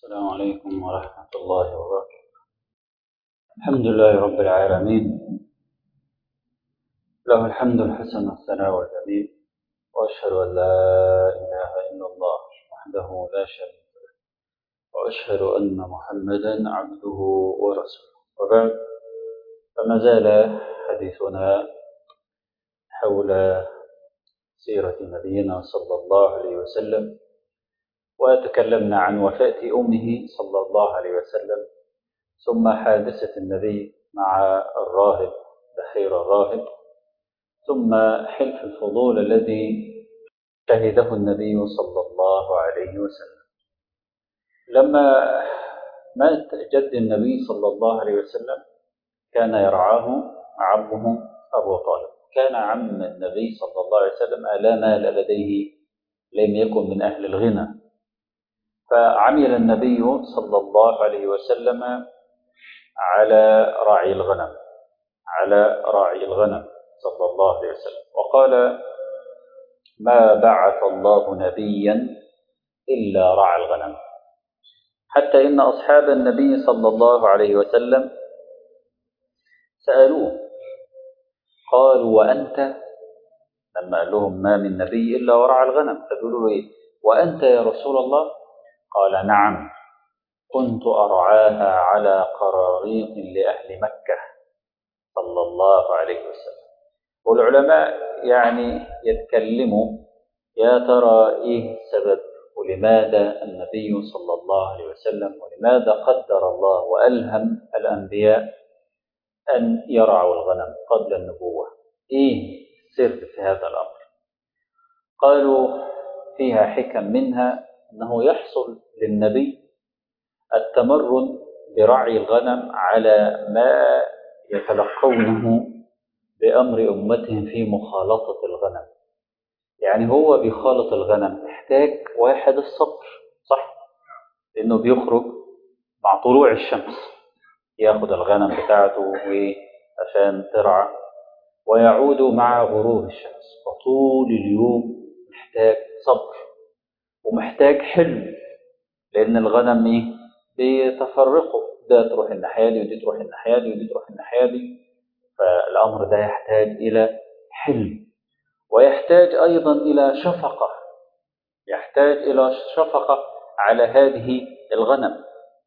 السلام عليكم ورحمة الله وبركاته الحمد لله رب العالمين له الحمد الحسن والثناء والجميل وأشهد أن لا إله إلا الله وحده لا شريك له وأشهد أن محمدا عبده ورسوله وبعد فما زال حديثنا حول سيرة نبينا صلى الله عليه وسلم وتكلمنا عن وفاة أمه صلى الله عليه وسلم ثم حادثة النبي مع الراهب بحير الراهب ثم حلف الفضول الذي شهده النبي صلى الله عليه وسلم لما مات جد النبي صلى الله عليه وسلم كان يرعاه عمه أبو طالب كان عم النبي صلى الله عليه وسلم لا مال لديه لم يكن من أهل الغنى فعمل النبي صلى الله عليه وسلم على راعي الغنم على راعي الغنم صلى الله عليه وسلم وقال ما بعث الله نبيا إلا رعى الغنم حتى إن أصحاب النبي صلى الله عليه وسلم سألوه قالوا وأنت لما قال لهم ما من نبي إلا ورعى الغنم فقالوا له إيه وأنت يا رسول الله قال نعم كنت أرعاها على قراريط لأهل مكة صلى الله عليه وسلم والعلماء يعني يتكلموا يا ترى إيه السبب ولماذا النبي صلى الله عليه وسلم ولماذا قدر الله وألهم الأنبياء أن يرعوا الغنم قبل النبوة إيه السر في هذا الأمر قالوا فيها حكم منها أنه يحصل للنبي التمرن برعي الغنم على ما يتلقونه بأمر أمتهم في مخالطة الغنم يعني هو بيخالط الغنم محتاج واحد الصبر صح لأنه بيخرج مع طلوع الشمس ياخد الغنم بتاعته عشان ترعى ويعود مع غروب الشمس فطول اليوم محتاج صبر ومحتاج حلم لأن الغنم إيه بيتفرقوا ده تروح الناحية دي ودي تروح الناحية دي ودي تروح الناحية دي فالأمر ده يحتاج إلى حلم ويحتاج أيضا إلى شفقة يحتاج إلى شفقة على هذه الغنم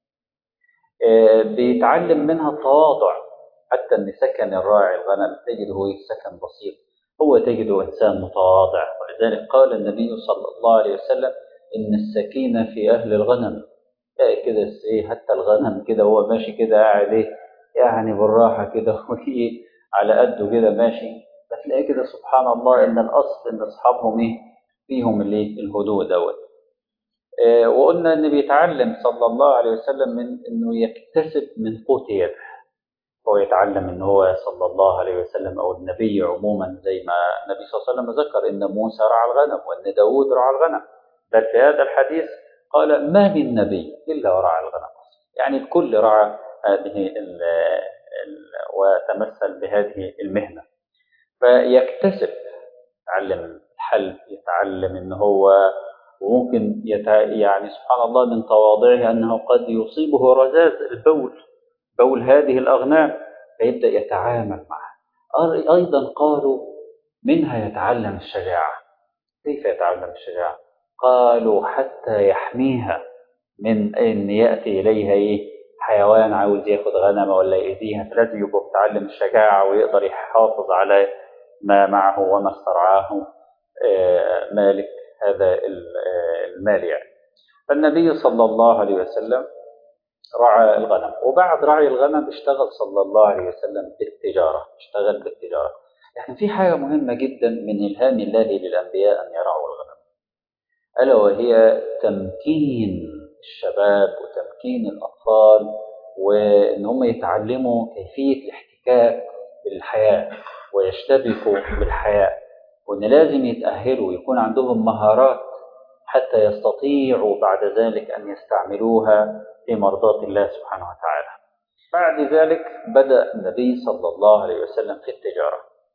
بيتعلم منها التواضع حتى أن سكن الراعي الغنم تجده سكن بسيط هو تجده إنسان متواضع ولذلك قال النبي صلى الله عليه وسلم إن السكينة في أهل الغنم تلاقي كده إيه حتى الغنم كده هو ماشي كده قاعد إيه يعني بالراحة كده على قده كده ماشي فتلاقي كده سبحان الله إن الأصل إن أصحابهم إيه فيهم اللي الهدوء دوت إيه وقلنا إن بيتعلم صلى الله عليه وسلم من إنه يكتسب من قوت يده هو يتعلم إن هو صلى الله عليه وسلم أو النبي عموما زي ما النبي صلى الله عليه وسلم ذكر إن موسى رعى الغنم وإن داود رعى الغنم بل في هذا الحديث قال ما من نبي إلا ورعى الغنم يعني الكل رعى هذه ال ال وتمثل بهذه المهنة فيكتسب يتعلم الحلب يتعلم ان هو وممكن يتع... يعني سبحان الله من تواضعه انه قد يصيبه رذاذ البول بول هذه الاغنام فيبدا يتعامل معها ايضا قالوا منها يتعلم الشجاعه كيف يتعلم الشجاعه قالوا حتى يحميها من ان ياتي اليها ايه حيوان عاوز ياخد غنمه ولا يأذيها فلازم يبقى متعلم الشجاعه ويقدر يحافظ على ما معه وما استرعاه مالك هذا المال يعني فالنبي صلى الله عليه وسلم رعى الغنم وبعد رعي الغنم اشتغل صلى الله عليه وسلم بالتجارة اشتغل بالتجارة يعني في حاجة مهمة جدا من إلهام الله للأنبياء أن يرعوا الغنم ألا وهي تمكين الشباب وتمكين الأطفال وإن هم يتعلموا كيفية الاحتكاك بالحياة ويشتبكوا بالحياة وإن لازم يتأهلوا يكون عندهم مهارات حتى يستطيعوا بعد ذلك أن يستعملوها في مرضاة الله سبحانه وتعالى بعد ذلك بدأ النبي صلى الله عليه وسلم في التجارة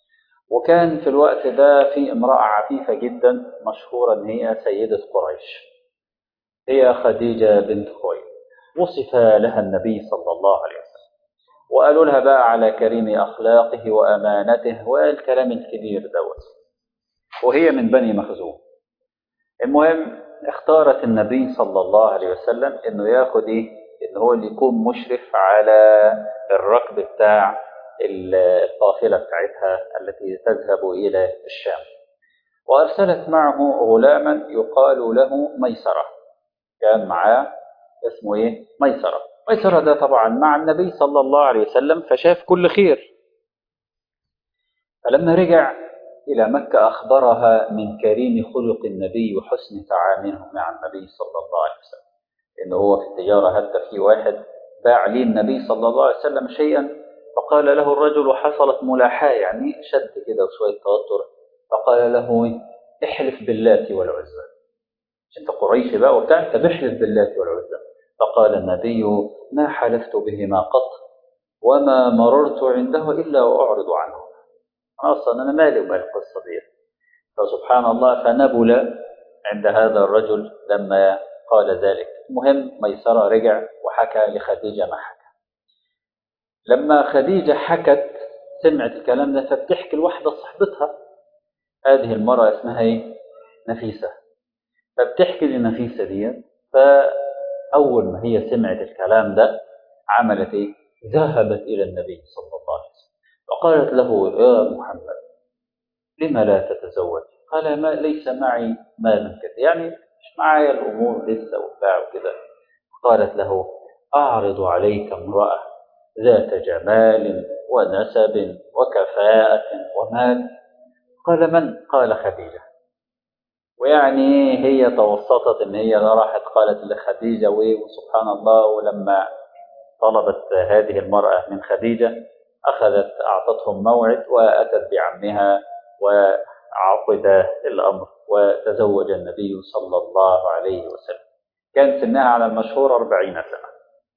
وكان في الوقت ده في امرأة عفيفة جدا مشهورة أن هي سيدة قريش هي خديجة بنت خويلد وصف لها النبي صلى الله عليه وسلم وقالوا لها بقى على كريم أخلاقه وأمانته والكلام الكبير دوت وهي من بني مخزوم المهم اختارت النبي صلى الله عليه وسلم انه ياخد ايه ان هو اللي يكون مشرف على الركب بتاع القافلة بتاعتها التي تذهب إلى الشام وأرسلت معه غلاما يقال له ميسرة كان معاه اسمه إيه؟ ميسرة ميسرة ده طبعا مع النبي صلى الله عليه وسلم فشاف كل خير فلما رجع إلى مكة أخبرها من كريم خلق النبي وحسن تعامله مع النبي صلى الله عليه وسلم إن هو في التجارة حتى في واحد باع لي النبي صلى الله عليه وسلم شيئا فقال له الرجل وحصلت ملاحاة يعني شد كده وشوية توتر فقال له احلف باللات والعزى انت قريش بقى وبتاع انت بحلف باللات والعزى فقال النبي ما حلفت بهما قط وما مررت عنده إلا وأعرض عنه أصلا أنا مالي ومال القصة دي فسبحان الله فنبل عند هذا الرجل لما قال ذلك المهم ميسرة رجع وحكى لخديجة ما حكى لما خديجة حكت سمعت الكلام ده فبتحكي لواحدة صاحبتها هذه المرأة اسمها ايه؟ نفيسة فبتحكي لنفيسة دي فأول ما هي سمعت الكلام ده عملت ايه؟ ذهبت إلى النبي صلى الله عليه وسلم وقالت له يا محمد لما لا تتزوج؟ قال ما ليس معي مال كثير يعني مش معايا الأمور لسه وبتاع وكده قالت له أعرض عليك امرأة ذات جمال ونسب وكفاءة ومال قال من؟ قال خديجة ويعني هي توسطت ان هي راحت قالت لخديجة وسبحان الله ولما طلبت هذه المرأة من خديجة أخذت أعطتهم موعد وأتت بعمها وعقد الأمر وتزوج النبي صلى الله عليه وسلم كان سنها على المشهور أربعين سنة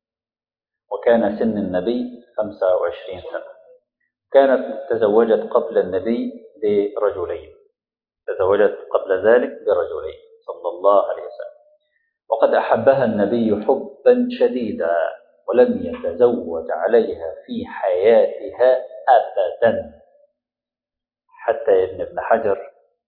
وكان سن النبي خمسة وعشرين سنة كانت تزوجت قبل النبي برجلين تزوجت قبل ذلك برجلين صلى الله عليه وسلم وقد أحبها النبي حبا شديدا ولم يتزوج عليها في حياتها أبدا حتى ابن ابن حجر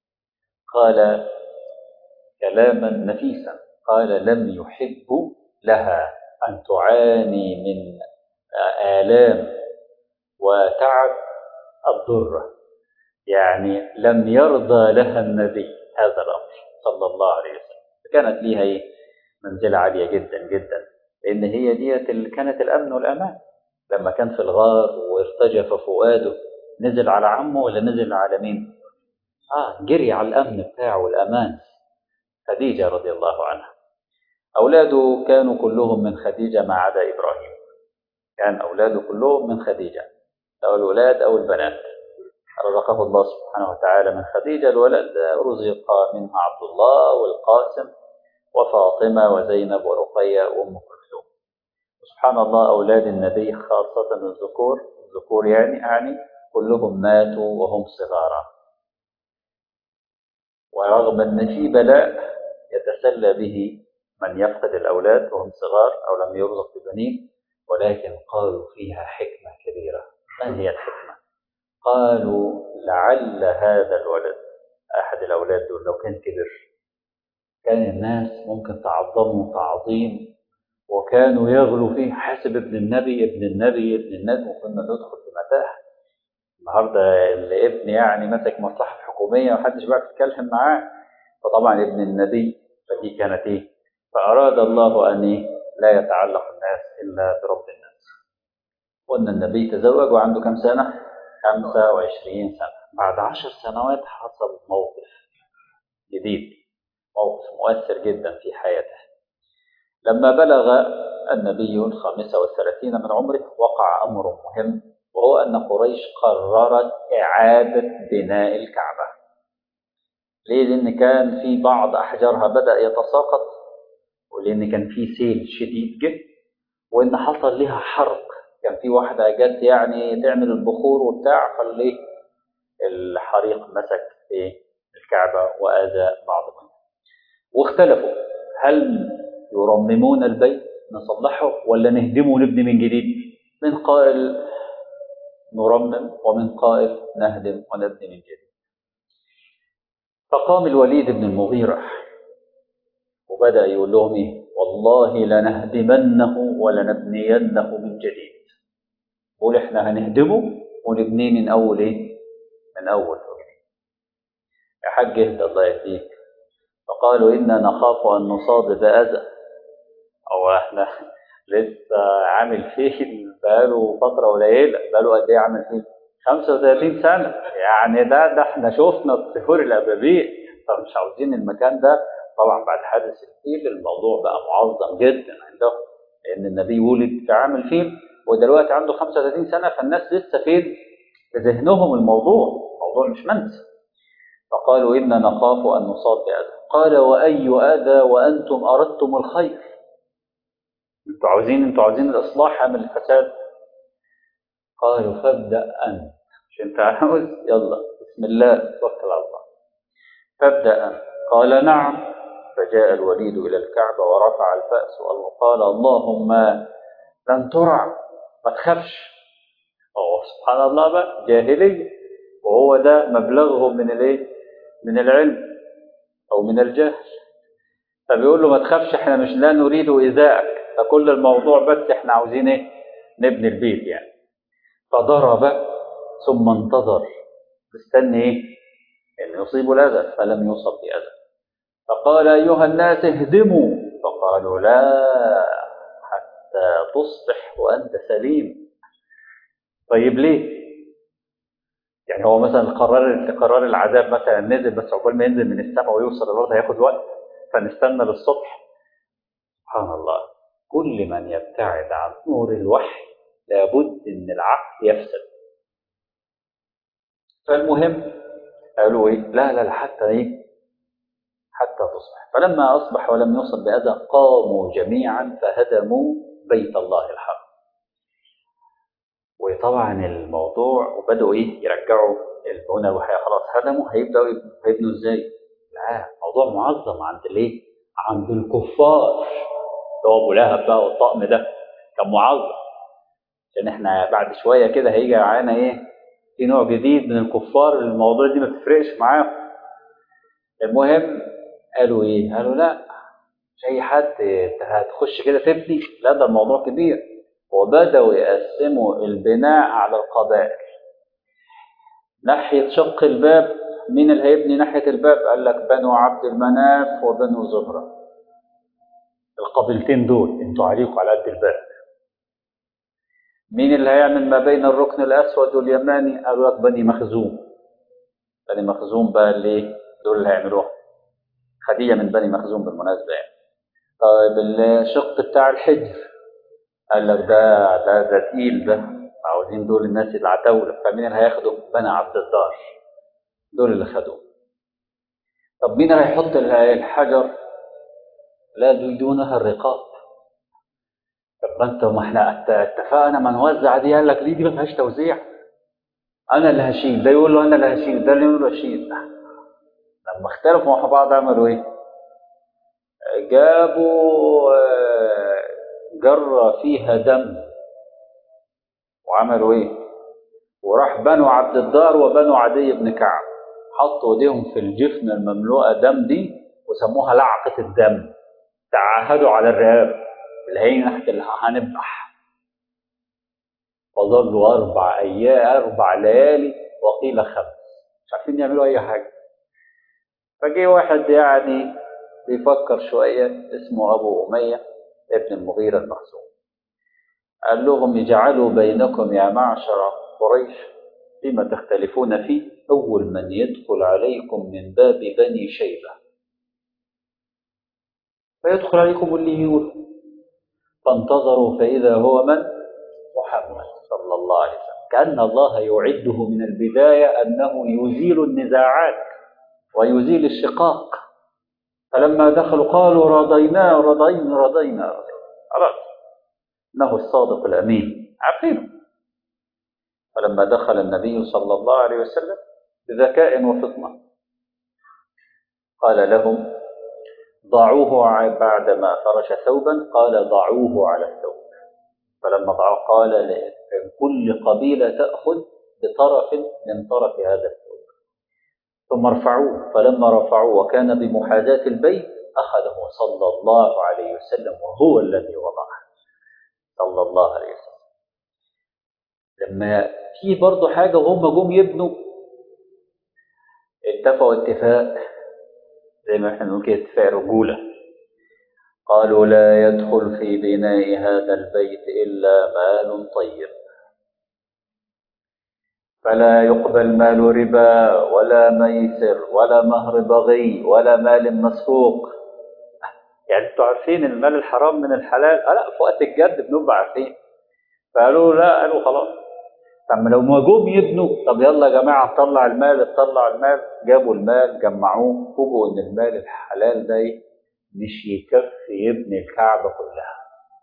قال كلاما نفيسا قال لم يحب لها أن تعاني من آلام وتعب الضرة يعني لم يرضى لها النبي هذا الأمر صلى الله عليه وسلم كانت ليها إيه؟ منزلة عالية جدا جدا لأن هي ديت اللي كانت الأمن والأمان لما كان في الغار وارتجف فؤاده نزل على عمه ولا نزل على مين؟ آه جري على الأمن بتاعه والأمان خديجة رضي الله عنها أولاده كانوا كلهم من خديجة ما عدا إبراهيم كان أولاده كلهم من خديجة أو الولاد أو البنات رزقه الله سبحانه وتعالى من خديجة الولد رزق منها عبد الله والقاسم وفاطمة وزينب ورقية وأم كلثوم سبحان الله أولاد النبي خاصة الذكور الذكور يعني يعني كلهم ماتوا وهم صغارا ورغم أن في بلاء يتسلى به من يفقد الأولاد وهم صغار أو لم يرزق ببنين ولكن قالوا فيها حكمة كبيرة ما هي الحكمة؟ قالوا لعل هذا الولد أحد الأولاد دول لو كان كبر كان الناس ممكن تعظمه تعظيم وكانوا يغلوا فيه حسب ابن النبي ابن النبي ابن النبي وكنا ندخل في متاهة النهارده الابن يعني مسك مصلحة حكومية ومحدش بقى يتكلم معاه فطبعا ابن النبي فدي كانت ايه؟ فأراد الله أن إيه؟ لا يتعلق الناس إلا برب الناس قلنا النبي تزوج وعنده كم سنة؟ 25 سنة بعد عشر سنوات حصل موقف جديد موقف مؤثر جدا في حياته لما بلغ النبي الخامسة والثلاثين من عمره وقع أمر مهم وهو أن قريش قررت إعادة بناء الكعبة ليه؟ لأن كان في بعض أحجارها بدأ يتساقط ولأن كان في سيل شديد جدا وإن حصل لها حرق كان في واحدة جت يعني تعمل البخور وبتاع فالإيه الحريق مسك في الكعبة وآذى بعض منهم واختلفوا هل يرممون البيت نصلحه ولا نهدمه ونبني من جديد من قائل نرمم ومن قائل نهدم ونبني من جديد فقام الوليد بن المغيرة وبدأ يقول لهم إيه والله لنهدمنه ولنبنينه من جديد قول إحنا هنهدمه ونبنيه من أول إيه من أول يا حاج اهدى الله يهديك فقالوا إنا نخاف أن نصادف أذى أو إحنا لسه عامل فيه بقاله فترة قليلة بقاله قد إيه عامل فيه 35 سنة يعني ده ده إحنا شفنا الطيور الأبابيل فمش عاوزين المكان ده طبعا بعد حادث الفيل الموضوع بقى معظم جدا عندهم لأن النبي ولد في عام الفيل ودلوقتي عنده 35 سنة فالناس لسه فين في ذهنهم الموضوع الموضوع مش منسي فقالوا إنا نخاف أن نصاب بأذى قال وأي أذى وأنتم أردتم الخير انتوا عاوزين انتوا عاوزين الإصلاح أم الفساد قالوا فابدأ أنت مش انت عاوز يلا بسم الله توكل على الله فابدأ أنت قال نعم فجاء الوليد إلى الكعبة ورفع الفأس وقال اللهم لن ترع ما تخافش أوه سبحان الله بقى جاهلية وهو ده مبلغهم من الايه من العلم او من الجهل فبيقول له ما تخافش احنا مش لا نريد ايذائك فكل الموضوع بس احنا عاوزين ايه نبني البيت يعني فضرب ثم انتظر مستني ايه ان يصيب الاذى فلم يصب باذى فقال ايها الناس اهدموا فقالوا لا حتى تصبح وانت سليم طيب ليه يعني هو مثلا قرار قرار العذاب مثلا نزل بس عقبال ما ينزل من السماء ويوصل الارض هياخد وقت فنستنى للصبح سبحان الله كل من يبتعد عن نور الوحي لابد ان العقل يفسد فالمهم قالوا ايه لا لا لا حتى ايه حتى تصبح فلما اصبح ولم يصب باذى قاموا جميعا فهدموا بيت الله الحرام وطبعا الموضوع وبدأوا ايه يرجعوا البنى الوحية خلاص هدموا هيبدأوا هيبنوا ازاي؟ لا موضوع معظم عند الايه؟ عند الكفار هو ابو لهب بقى والطقم ده كان معظم عشان احنا بعد شويه كده هيجي معانا ايه؟ في نوع جديد من الكفار الموضوع دي ما بتفرقش معاهم المهم قالوا ايه؟ قالوا لا مش اي حد هتخش كده تبني لا ده الموضوع كبير وبدأوا يقسموا البناء على القبائل ناحية شق الباب مين اللي هيبني ناحية الباب قال لك بنو عبد المناف وبنو زهرة القبيلتين دول انتوا عليكم على قد الباب مين اللي هيعمل ما بين الركن الأسود واليماني قالوا لك بني مخزوم بني مخزوم بقى اللي دول اللي هيعملوها خديجة من بني مخزوم بالمناسبة يعني طيب الشق بتاع الحجر قال لك ده ده ده تقيل ده عاوزين دول الناس اللي على الدولة فمين اللي هياخدوا بني عبد الدار دول اللي خدوه طب مين اللي هيحط الحجر لا دونها الرقاب طب ما انت ما احنا اتفقنا ما نوزع دي قال لك ليه دي ما فيهاش توزيع انا اللي هشيل ده يقول له انا اللي هشيل ده اللي يقول له هشيل لما اختلفوا مع بعض عملوا ايه جابوا جرى فيها دم وعملوا ايه وراح بنو عبد الدار وبنو عدي بن كعب حطوا ايديهم في الجفن المملوءه دم دي وسموها لعقه الدم تعاهدوا على الرقاب اللي هي ناحيه اللي هنذبح فظلوا اربع ايام اربع ليالي وقيل خمس مش عارفين يعملوا اي حاجه فجه واحد يعني بيفكر شويه اسمه ابو اميه ابن المغيرة المخزوم قال لهم اجعلوا بينكم يا معشر قريش فيما تختلفون فيه أول من يدخل عليكم من باب بني شيبة فيدخل عليكم اللي يقول فانتظروا فإذا هو من محمد صلى الله عليه وسلم كأن الله يعده من البداية أنه يزيل النزاعات ويزيل الشقاق فلما دخلوا قالوا رضينا رضينا رضينا خلاص انه الصادق الامين عارفينه فلما دخل النبي صلى الله عليه وسلم بذكاء وفطنه قال لهم ضعوه بعدما فرش ثوبا قال ضعوه على الثوب فلما ضعوه قال كل قبيلة تأخذ بطرف من طرف هذا الثوب ثم ارفعوه فلما رفعوه وكان بمحاذاة البيت أخذه صلى الله عليه وسلم وهو الذي وضعه صلى الله عليه وسلم لما في برضه حاجة وهم جم يبنوا اتفقوا اتفاق زي ما احنا بنقول كده اتفاق رجولة قالوا لا يدخل في بناء هذا البيت إلا مال طيب فلا يقبل مال ربا ولا ميسر ولا مهر بغي ولا مال مسروق يعني انتوا عارفين المال الحرام من الحلال آه لا في وقت الجد بنبقى عارفين فقالوا لا قالوا خلاص طب لو ما جم يبنوا طب يلا يا جماعه طلع المال طلع المال جابوا المال جمعوه فوجئوا ان المال الحلال ده مش يكفي يبني الكعبه كلها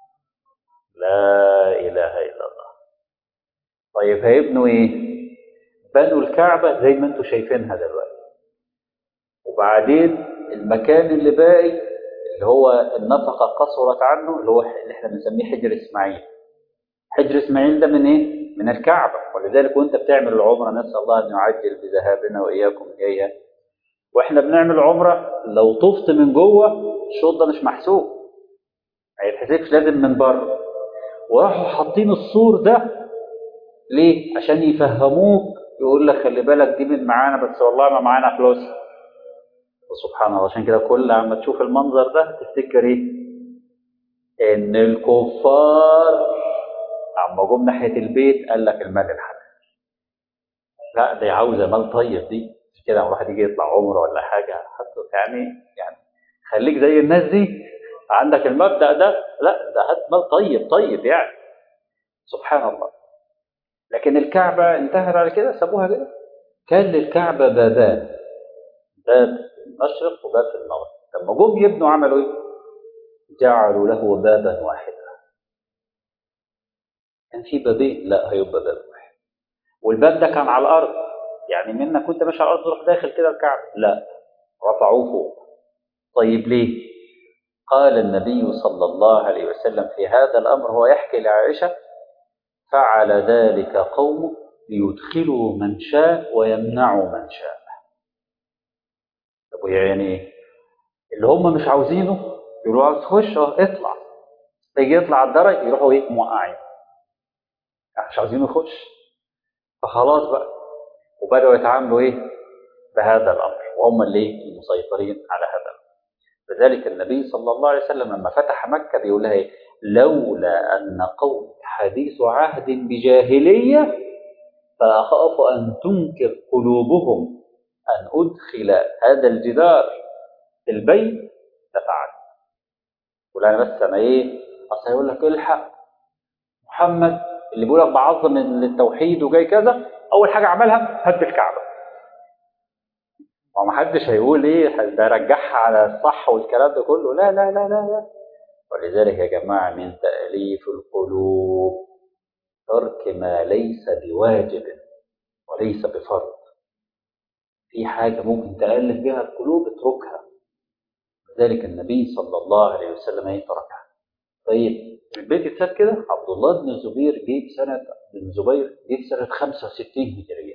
لا اله الا الله طيب هيبنوا ايه بنوا الكعبه زي ما انتم شايفينها دلوقتي وبعدين المكان اللي باقي اللي هو النفقه قصرت عنه اللي هو اللي احنا بنسميه حجر اسماعيل حجر اسماعيل ده من ايه من الكعبة ولذلك وانت بتعمل العمرة نسأل الله أن يعجل بذهابنا وإياكم إليها واحنا بنعمل عمرة لو طفت من جوه الشوط ده مش محسوب ما يتحسبش لازم من بره وراحوا حاطين السور ده ليه؟ عشان يفهموك يقول لك خلي بالك دي من معانا بس والله ما معانا فلوس وسبحان الله عشان كده كل عما تشوف المنظر ده تفتكر ايه؟ ان الكفار عما جم ناحيه البيت قال لك المال الحلال لا دي عاوزه مال طيب دي كده الواحد يجي يطلع عمره ولا حاجه حتى يعني يعني خليك زي الناس دي عندك المبدا ده لا ده هات مال طيب طيب يعني سبحان الله لكن الكعبه انتهت على كده سابوها كده كان للكعبه بابان باب في المشرق وباب في المغرب لما جم يبنوا عملوا ايه؟ جعلوا له بابا واحدا كان في بابين لا هيبقى باب واحد والباب ده كان على الارض يعني منك كنت ماشي على الارض تروح داخل كده الكعبه لا رفعوه فوق طيب ليه قال النبي صلى الله عليه وسلم في هذا الامر هو يحكي لعائشه فعل ذلك قوم ليدخلوا من شاء ويمنعوا من شاء طب يعني ايه اللي هم مش عاوزينه يقولوا عاوز تخش اه اطلع تيجي يطلع الدرج يروحوا ايه موقعين مش عاوزين يخش فخلاص بقى وبدأوا يتعاملوا ايه بهذا الامر وهم اللي المسيطرين على هذا الامر لذلك النبي صلى الله عليه وسلم لما فتح مكة بيقول لها ايه لولا ان قوم حديث عهد بجاهلية فأخاف أن تنكر قلوبهم أن أدخل هذا الجدار في البيت لفعل يقول أنا بس أنا إيه أصل يقول لك الحق محمد اللي بيقول لك بعظم التوحيد وجاي كذا اول حاجه عملها هد الكعبه وما حدش هيقول ايه ده رجعها على الصح والكلام ده كله لا لا لا لا لا ولذلك يا جماعه من تاليف القلوب ترك ما ليس بواجب وليس بفرض في حاجه ممكن تالف بها القلوب اتركها لذلك النبي صلى الله عليه وسلم ايه تركها طيب البيت اتساب كده عبد الله بن الزبير جه سنة بن زبير جه سنة 65 هجرية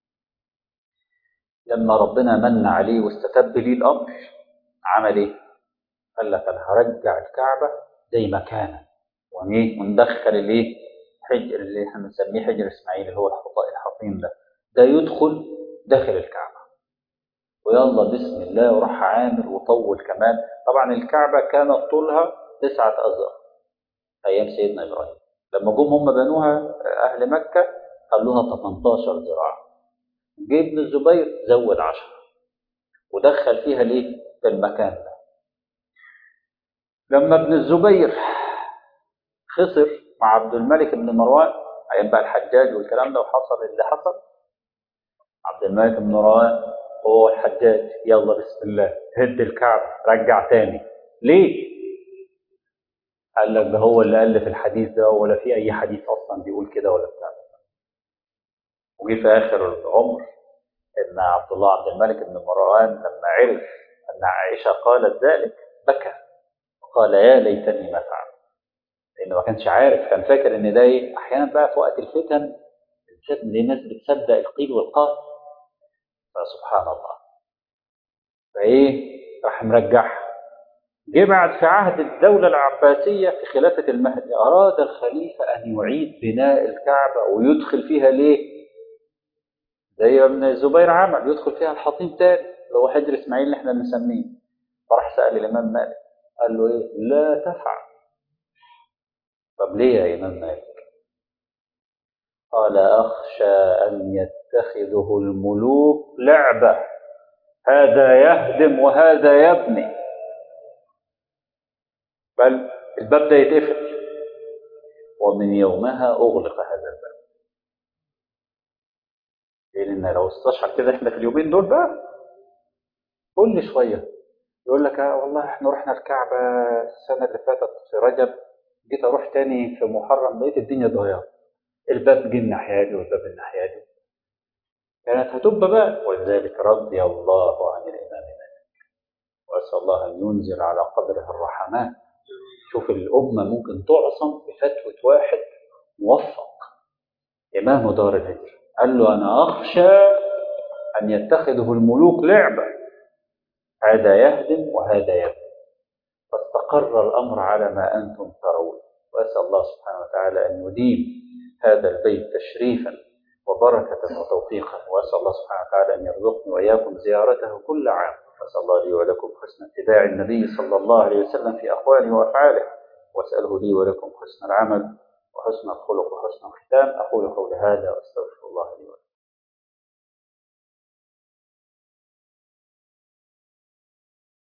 لما ربنا من عليه واستتب ليه الأمر عمل إيه؟ قال لك أنا هرجع الكعبة زي ما كانت وإيه؟ وندخل الإيه؟ حجر اللي احنا بنسميه حجر إسماعيل اللي هو الحصين ده ده يدخل داخل الكعبة ويلا بسم الله وراح عامر وطول كمان طبعا الكعبة كانت طولها تسعة أذرع أيام سيدنا إبراهيم لما جم هم بنوها أهل مكة خلوها 18 ذراع جه ابن الزبير زود 10 ودخل فيها ليه في المكان ده لما ابن الزبير خسر مع عبد الملك بن مروان أيام بقى الحجاج والكلام ده وحصل اللي حصل عبد الملك بن مروان هو الحجاج يلا بسم الله هد الكعبة رجع تاني ليه؟ قال لك ده هو اللي ألف الحديث ده ولا في أي حديث أصلا بيقول كده ولا بتاع وجي في آخر العمر إن عبد الله عبد الملك بن مروان لما عرف أن عائشة قالت ذلك بكى وقال يا ليتني ما فعلت لأنه ما كانش عارف كان فاكر إن ده إيه أحيانا بقى في وقت الفتن الناس بتصدق القيل والقال فسبحان الله فإيه راح مرجعها جه بعد في عهد الدولة العباسية في خلافة المهدي أراد الخليفة أن يعيد بناء الكعبة ويدخل فيها ليه؟ زي ما ابن الزبير عمل يدخل فيها الحطيم تاني اللي هو حجر إسماعيل اللي احنا بنسميه فراح سأل الإمام مالك قال له إيه؟ لا تفعل طب ليه يا إمام مالك؟ قال أخشى أن يتخذه الملوك لعبة هذا يهدم وهذا يبني بل الباب ده يتقفل ومن يومها أغلق هذا الباب لأن لو استشعر كده احنا في اليومين دول بقى كل شوية يقول لك آه والله احنا رحنا الكعبة السنة اللي فاتت في رجب جيت اروح تاني في محرم لقيت الدنيا ضياع الباب جه الناحية دي والباب الناحية دي كانت هتبقى بقى ولذلك رضي الله عن الإمام مالك وأسأل الله أن ينزل على قدره الرحمات شوف الأمة ممكن تعصم بفتوى واحد موفق إمام دار الهجرة قال له أنا أخشى أن يتخذه الملوك لعبة هذا يهدم وهذا يبني فاستقر الأمر على ما أنتم ترون وأسأل الله سبحانه وتعالى أن يديم هذا البيت تشريفا وبركة وتوفيقا وأسأل الله سبحانه وتعالى أن يرزقني وإياكم زيارته كل عام وأسأل الله لي ولكم حسن اتباع النبي صلى الله عليه وسلم في أقواله وأفعاله وأسأله لي ولكم حسن العمل وحسن الخلق وحسن الختام أقول قولي هذا وأستغفر الله لي ولكم